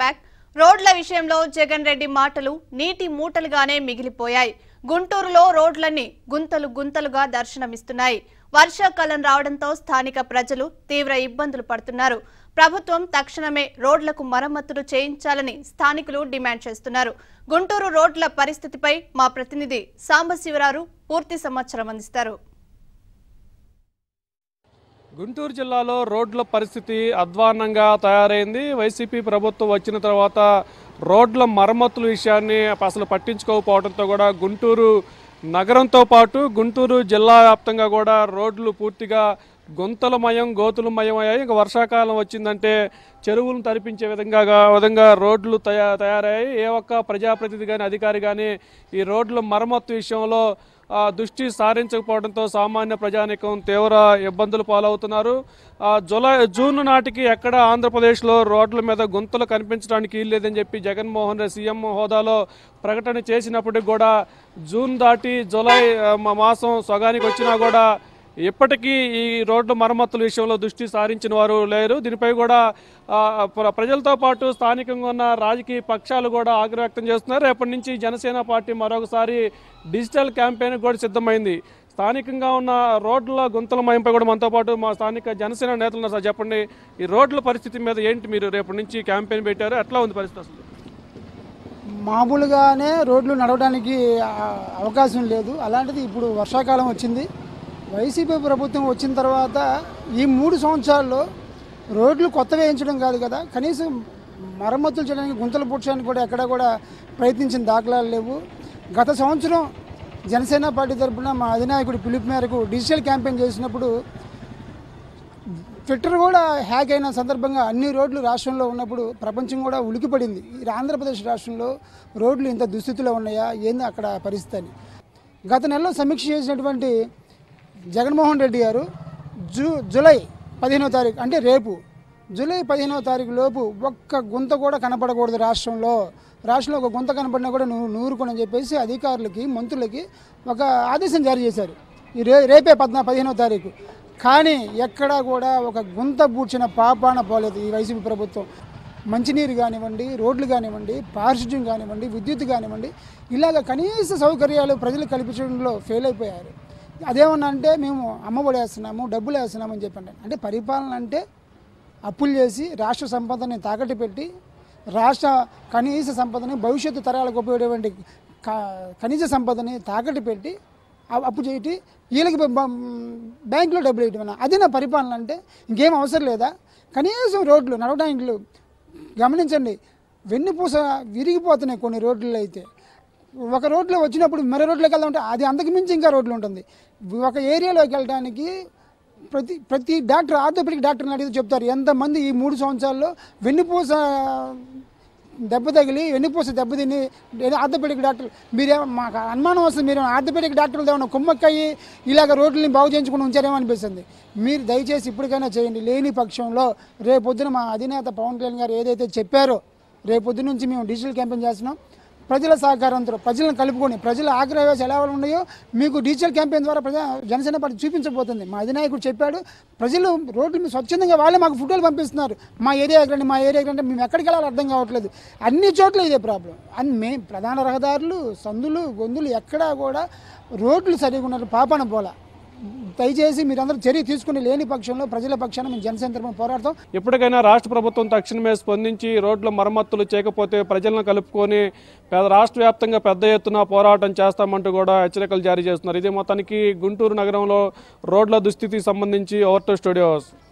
Back రోడ్ల విషయంలో జగన్ రెడ్డి మాటలు నీటి మూటలుగానే మిగిలిపోయాయి గుంటూరులో రోడ్లన్నీ గుంతలు గుంతలుగా దర్శనమిస్తున్నాయి వర్షాకాలం రావడంతో స్థానిక ప్రజలు తీవ్ర ఇబ్బందులు పడుతున్నారు ప్రభుత్వం తక్షణమే రోడ్లకు మరమ్మతులు చేయించాలని స్థానికులు డిమాండ్ చేస్తున్నారు గుంటూరు రోడ్ల పరిస్థితిపై మా ప్రతినిధి సాంబశివరావు పూర్తి సమాచారం అందిస్తారు గుంటూరు జిల్లాలో రోడ్ల పరిస్థితి అధ్వాన్నంగా తయారైంది వైసీపీ ప్రభుత్వం వచ్చిన తర్వాత రోడ్ల మరమ్మతుల విషయాన్ని అసలు పట్టించుకోకపోవడంతో కూడా గుంటూరు నగరంతో పాటు గుంటూరు జిల్లా వ్యాప్తంగా కూడా రోడ్లు పూర్తిగా గుంతలమయం గోతులమయం అయ్యాయి ఇంకా వర్షాకాలం వచ్చిందంటే చెరువులను తరిపించే విధంగా విధంగా రోడ్లు తయా తయారయ్యాయి ఏ ఒక్క ప్రజాప్రతినిధి కానీ అధికారి కానీ ఈ రోడ్ల మరమ్మతు విషయంలో ఆ, దృష్టి సారించకపోవడంతో సామాన్య ప్రజానికం తీవ్ర ఇబ్బందులు పాలవుతున్నారు ఆ, జులై జూన్ నాటికి ఎక్కడ ఆంధ్రప్రదేశ్లో రోడ్ల మీద గుంతలు కనిపించడానికి లేదని చెప్పి జగన్మోహన్ రెడ్డి సీఎం హోదాలో ప్రకటన చేసినప్పటికి కూడా జూన్ దాటి జూలై ఆ, మా- మాసం సగానికి వచ్చినా కూడా ఇప్పటికీ ఈ రోడ్ల మరమ్మతుల విషయంలో దృష్టి సారించిన వారు లేరు దీనిపై కూడా ఆ, ప్ర- ప్రజలతో పాటు స్థానికంగా ఉన్న రాజకీయ పక్షాలు కూడా ఆగ్రహం వ్యక్తం చేస్తున్నారు రేపటి నుంచి జనసేన పార్టీ మరొకసారి డిజిటల్ క్యాంపెయిన్ కూడా సిద్ధమైంది స్థానికంగా ఉన్న రోడ్ల గుంతల మయంపై కూడా మనతో పాటు మా స్థానిక జనసేన నేతలు ఉన్నారు సార్ చెప్పండి ఈ రోడ్ల పరిస్థితి మీద ఏంటి మీరు రేపటి నుంచి క్యాంపెయిన్ పెట్టారు ఎట్లా ఉంది పరిస్థితి అసలు మామూలుగానే రోడ్లు నడవడానికి ఆ, అవకాశం లేదు అలాంటిది ఇప్పుడు వర్షాకాలం వచ్చింది వైసీపీ ప్రభుత్వం వచ్చిన తర్వాత ఈ మూడు సంవత్సరాల్లో రోడ్లు కొత్త వేయించడం కాదు కదా కనీసం మరమ్మతులు చేయడానికి గుంతలు పూడ్చడానికి కూడా ఎక్కడా కూడా ప్రయత్నించిన దాఖలాలు లేవు గత సంవత్సరం జనసేన పార్టీ తరఫున మా అధినాయకుడి పిలుపు మేరకు డిజిటల్ క్యాంపెయిన్ చేసినప్పుడు ట్విట్టర్ కూడా హ్యాక్ అయిన సందర్భంగా అన్ని రోడ్లు రాష్ట్రంలో ఉన్నప్పుడు ప్రపంచం కూడా ఉలికిపడింది ఈ ఆంధ్రప్రదేశ్ రాష్ట్రంలో రోడ్లు ఇంత దుస్థితిలో ఉన్నాయా ఏంది అక్కడ పరిస్థితి అని గత నెలలో సమీక్ష చేసినటువంటి జగన్మోహన్ రెడ్డి గారు జూ జూలై పదిహేనో తారీఖు అంటే రేపు జూలై పదిహేనవ తారీఖు లోపు ఒక్క గుంత కూడా కనపడకూడదు రాష్ట్రంలో రాష్ట్రంలో ఒక గుంత కనపడినా కూడా నువ్వు నూరుకోనని చెప్పేసి అధికారులకి మంత్రులకి ఒక ఆదేశం జారీ చేశారు ఈ రే రేపే పద్నా పదిహేనవ తారీఖు కానీ ఎక్కడా కూడా ఒక గుంత పూడ్చిన పాపాన పోలేదు ఈ వైసీపీ ప్రభుత్వం మంచినీరు కానివ్వండి రోడ్లు కానివ్వండి పారిశుద్ధ్యం కానివ్వండి విద్యుత్ కానివ్వండి ఇలాగ కనీస సౌకర్యాలు ప్రజలు కల్పించడంలో ఫెయిల్ అయిపోయారు అదేమన్నా అంటే మేము అమ్మఒడి వేస్తున్నాము డబ్బులు వేస్తున్నాము అని చెప్పండి అంటే పరిపాలన అంటే అప్పులు చేసి రాష్ట్ర సంపదని తాకట్టు పెట్టి రాష్ట్ర కనీస సంపదని భవిష్యత్తు తరాలకు ఉపయోగపడేటువంటి క- కనీస సంపదని తాకట్టు పెట్టి ఆ- అప్పు చేయటి వీళ్ళకి బ- బ- బ్యాంకులో డబ్బులు వేయటం అది నా పరిపాలన అంటే ఇంకేం అవసరం లేదా కనీసం రోడ్లు నడవడానికి లేవు. గమనించండి వెన్నుపూస విరిగిపోతున్నాయి కొన్ని రోడ్లలో అయితే ఒక రోడ్లో వచ్చినప్పుడు మరో రోడ్లోకి వెళ్దామంటే అది అంతకు మించి ఇంకా రోడ్లు ఉంటుంది ఒక ఏరియాలోకి వెళ్ళడానికి ప్రతి ప్రతి డాక్టర్ ఆర్థోపెడిక్ డాక్టర్ని అడిగితే చెప్తారు ఎంతమంది ఈ మూడు సంవత్సరాల్లో వెన్నుపూస దెబ్బ తగిలి వెన్నుపూస దెబ్బ తిని ఏదో ఆర్థోపెడిక్ డాక్టర్ మీరే మాకు అనుమానం వస్తుంది మీరు ఆర్థోపెడిక్ డాక్టర్లు ఏమైనా కుమ్మక్కయ్యి ఇలాగ రోడ్లని బాగు చేయించుకుని ఉంచారేమో అనిపిస్తుంది మీరు దయచేసి ఇప్పటికైనా చేయండి లేని పక్షంలో రేపొద్దున మా అధినేత పవన్ కళ్యాణ్ గారు ఏదైతే చెప్పారో రేపొద్దు నుంచి మేము డిజిటల్ క్యాంపెయిన్ చేస్తున్నాం ప్రజల సహకారంతో ప్రజలను కలుపుకొని ప్రజల ఆగ్రహవేశాలు ఎలా ఉన్నాయో మీకు డిజిటల్ క్యాంపెయిన్ ద్వారా ప్రజా జనసేన పార్టీ చూపించబోతుంది మా అధినాయకుడు చెప్పాడు ప్రజలు రోడ్ల మీద స్వచ్ఛందంగా వాళ్ళే మాకు ఫోటోలు పంపిస్తున్నారు మా ఏరియాకి రండి మా ఏరియాకి రండి మేము ఎక్కడికి వెళ్ళాలో అర్థం కావట్లేదు అన్ని చోట్ల ఇదే ప్రాబ్లం అన్ని మే ప్రధాన రహదారులు సందులు గొంతులు ఎక్కడా కూడా రోడ్లు సరిగా ఉన్నారు పాపన పోల దయచేసి మీరందరూ చర్య తీసుకుని లేని పక్షంలో ప్రజల పక్షాన మేము జనసేన తరపున పోరాడతాం ఎప్పటికైనా రాష్ట్ర ప్రభుత్వం తక్షణమే స్పందించి రోడ్ల మరమ్మతులు చేయకపోతే ప్రజలను కలుపుకొని పేద రాష్ట్ర వ్యాప్తంగా పెద్ద ఎత్తున పోరాటం చేస్తామంటూ కూడా హెచ్చరికలు జారీ చేస్తున్నారు ఇది మొత్తానికి గుంటూరు నగరంలో రోడ్ల దుస్థితికి సంబంధించి ఓవర్ టు స్టూడియోస్